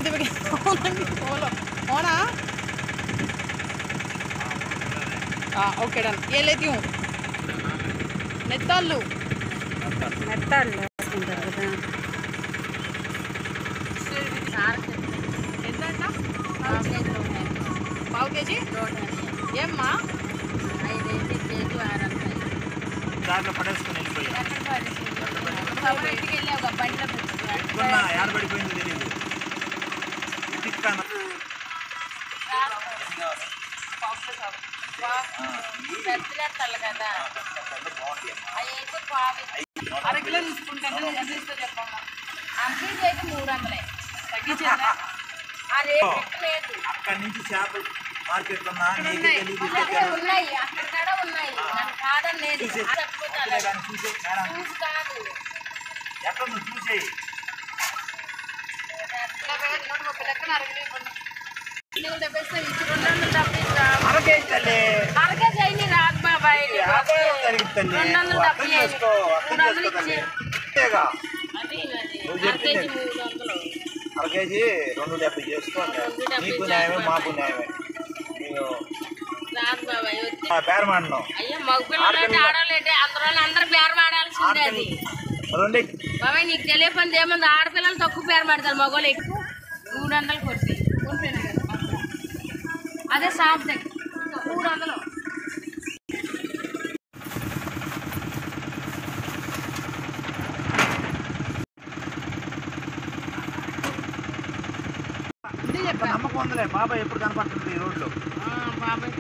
దీనికి అవునండి ఓలో అవునా ఓకే డన్ ఏ లేతి నెత్తాళ్ళు మెత్తాళ్ళు వేసుకుంటారు కదా ఎంత పావు కేజీ ఏమ్మా దాంట్లో పడేసుకొని వెళ్ళిపోయా ఎట్టుకున్నా ఏడబడిపోయిందో తెలియదు ఇటుక్కాను. అర కిలో తీసుకుంటాను ఎంత ఇస్తో చెప్పమ్మా తగ్గించేదా అక్కడి నుంచి చేపలు మార్కెట్ ఉన్నా నీకు తెలియదు ఉన్నాయి అక్కడ కూడా ఉన్నాయి నన్ను కాదని లేదు చూసే చచ్చిపోతాను కానీ చూసే మేడం చూసి కాదు ఎక్కడ నువ్వు చూసేయి నూట ముప్పై లెక్కన అర కిలో ఇవ్వండి నీకు డెబ్బై ఇస్తే ఇచ్చి రెండు వందలు డబ్బులు ఇస్తా. అరకేజీ తల్లి అరకే చేయని రాదు బాబాయ్ వ్యాపారం జరిగింది తల్లి రెండు వందలు నువ్వు డబ్బులు అర్థం చేసుకో అర్థం మూడు వందలు చేసుకో తల్లి ఇచ్చి అంతేగా అది అది నువ్వు అరకేజీ చెప్పింది. మూడు వందలు అరకేజీ రెండు డెబ్బై చేసుకోండి డెబ్బై నీకు న్యాయమే మాకు న్యాయమే నేను రాదు బాబాయ్ వచ్చి ఆ బేరం ఆడినాం అయ్యో మగ పిల్లలు ఆడవాళ్ళంటే అందరూ అందరూ బేరం ఆడాల్సిందే అది రెండే బాబాయ్ నీకు తెలియపంది ఏముంది ఆడపిల్లలు తక్కువ పేరు పడతారు మగవాళ్ళు ఎక్కువ మూడు వందలు కొట్టి కొనిపోయినా కదా అదే షాప్ దగ్గర మూడు వందలు ఇది చెప్పా నమ్మకం ఉందిలే బాబాయ్ ఎప్పుడు కనపడుతుంది ఈ రోడ్లో ఆ, బాబాయ్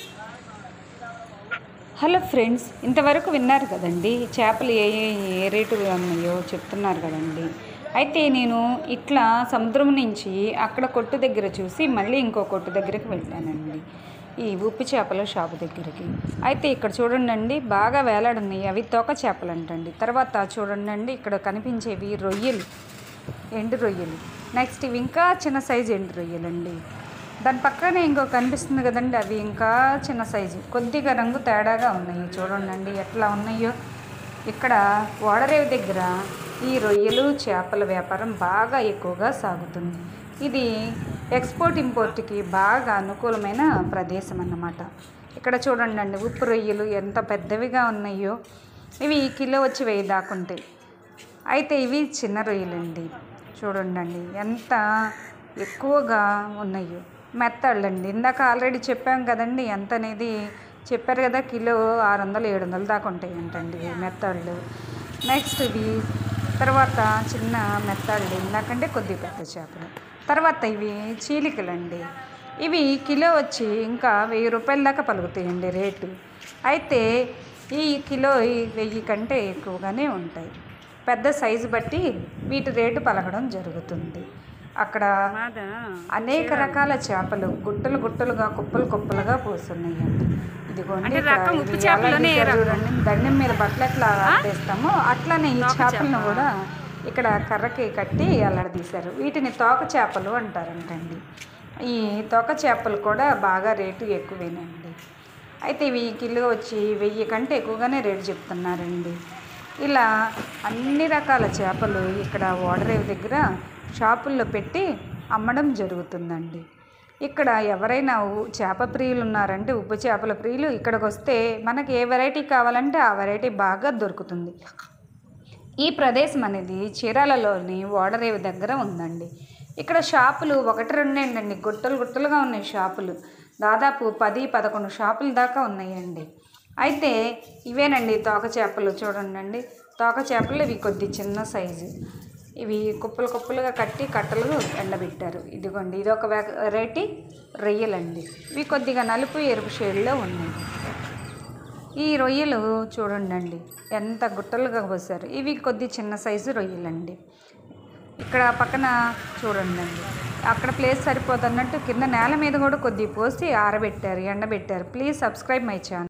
హలో ఫ్రెండ్స్ ఇంతవరకు విన్నారు కదండి చేపలు ఏ ఏ ఏ రేటు ఉన్నాయో చెప్తున్నారు కదండి అయితే నేను ఇట్లా సముద్రం నుంచి అక్కడ కొట్టు దగ్గర చూసి మళ్ళీ ఇంకో కొట్టు దగ్గరికి వెళ్ళానండి ఈ ఉప్పు చేపల షాపు దగ్గరికి అయితే ఇక్కడ చూడండి బాగా వేలాడున్నాయి అవి తోక చేపలు అంటండి తర్వాత చూడండి ఇక్కడ కనిపించేవి రొయ్యలు ఎండు రొయ్యలు నెక్స్ట్ ఇవి ఇంకా చిన్న సైజు ఎండు రొయ్యలండి దాని పక్కనే ఇంకో కనిపిస్తుంది కదండి అవి ఇంకా చిన్న సైజు కొద్దిగా రంగు తేడాగా ఉన్నాయి చూడండి ఎట్లా ఉన్నాయో ఇక్కడ ఓడరేవు దగ్గర ఈ రొయ్యలు చేపల వ్యాపారం బాగా ఎక్కువగా సాగుతుంది ఇది ఎక్స్పోర్ట్ ఇంపోర్ట్కి బాగా అనుకూలమైన ప్రదేశం అన్నమాట ఇక్కడ చూడండి ఉప్పు రొయ్యలు ఎంత పెద్దవిగా ఉన్నాయో ఇవి కిలో వచ్చి వెయ్యి దాకుంటాయి అయితే ఇవి చిన్న రొయ్యలండి చూడండి ఎంత ఎక్కువగా ఉన్నాయో మెత్తళ్ళండి ఇందాక ఆల్రెడీ చెప్పాం కదండి ఎంత అనేది చెప్పారు కదా కిలో ఆరు వందలు ఏడు వందలు దాకా ఉంటాయి అంటండి ఇవి మెత్తళ్ళు నెక్స్ట్ ఇవి తర్వాత చిన్న మెత్తళ్ళు ఇందాకంటే కొద్దిగా పెద్ద చేపలు తర్వాత ఇవి చీలికలండి ఇవి కిలో వచ్చి ఇంకా వెయ్యి రూపాయల దాకా పలుకుతాయండి రేటు అయితే ఈ కిలో ఈ వెయ్యి కంటే ఎక్కువగానే ఉంటాయి పెద్ద సైజు బట్టి వీటి రేటు పలకడం జరుగుతుంది అక్కడ అనేక రకాల చేపలు గుట్టలు గుట్టలుగా కుప్పలు కుప్పలుగా పోస్తున్నాయండి ఇదిగోండి ఇక్కడ ఇవి ఎలా గీశారు చూడండి దండం మీద బట్టలు ఎట్లా వేస్తామో అట్లనే ఈ చేపలను కూడా ఇక్కడ కర్రకి కట్టి అల్లడదీశారు వీటిని తోక చేపలు అంటారంటండి ఈ తోక చేపలు కూడా బాగా రేటు ఎక్కువేనండి అయితే ఇవి కిలో వచ్చి వెయ్యి కంటే ఎక్కువగానే రేటు చెప్తున్నారండి ఇలా అన్ని రకాల చేపలు ఇక్కడ ఓడరేవు దగ్గర షాపుల్లో పెట్టి అమ్మడం జరుగుతుందండి ఇక్కడ ఎవరైనా ఉ- చేప ప్రియులు ఉన్నారంటే ఉప్పు చేపల ప్రియులు ఇక్కడికి వస్తే మనకి ఏ వెరైటీ కావాలంటే ఆ వెరైటీ బాగా దొరుకుతుంది ఈ ప్రదేశం అనేది చీరాలలోని ఓడరేవు దగ్గర ఉందండి ఇక్కడ షాపులు ఒకటి రెండేంటండి గుట్టలు గుట్టలుగా ఉన్నాయి షాపులు దాదాపు పది పదకొండు షాపుల దాకా ఉన్నాయండి అయితే ఇవేనండి తోక చేపలు చూడండి తోక చేపలు ఇవి కొద్ది చిన్న సైజు ఇవి కుప్పలు కుప్పలుగా కట్టి కట్టలు ఎండబెట్టారు ఇదిగోండి ఇది ఒక వెరైటీ రొయ్యలండి ఇవి కొద్దిగా నలుపు ఎరుపు షేడ్లో ఉన్నాయి ఈ రొయ్యలు చూడండి ఎంత గుట్టలుగా పోసారు ఇవి కొద్ది చిన్న సైజు రొయ్యలండి ఇక్కడ పక్కన చూడండి అక్కడ ప్లేస్ సరిపోదన్నట్టు కింద నేల మీద కూడా కొద్ది పోసి ఆరబెట్టారు ఎండబెట్టారు ప్లీజ్ సబ్స్క్రైబ్ మై ఛానల్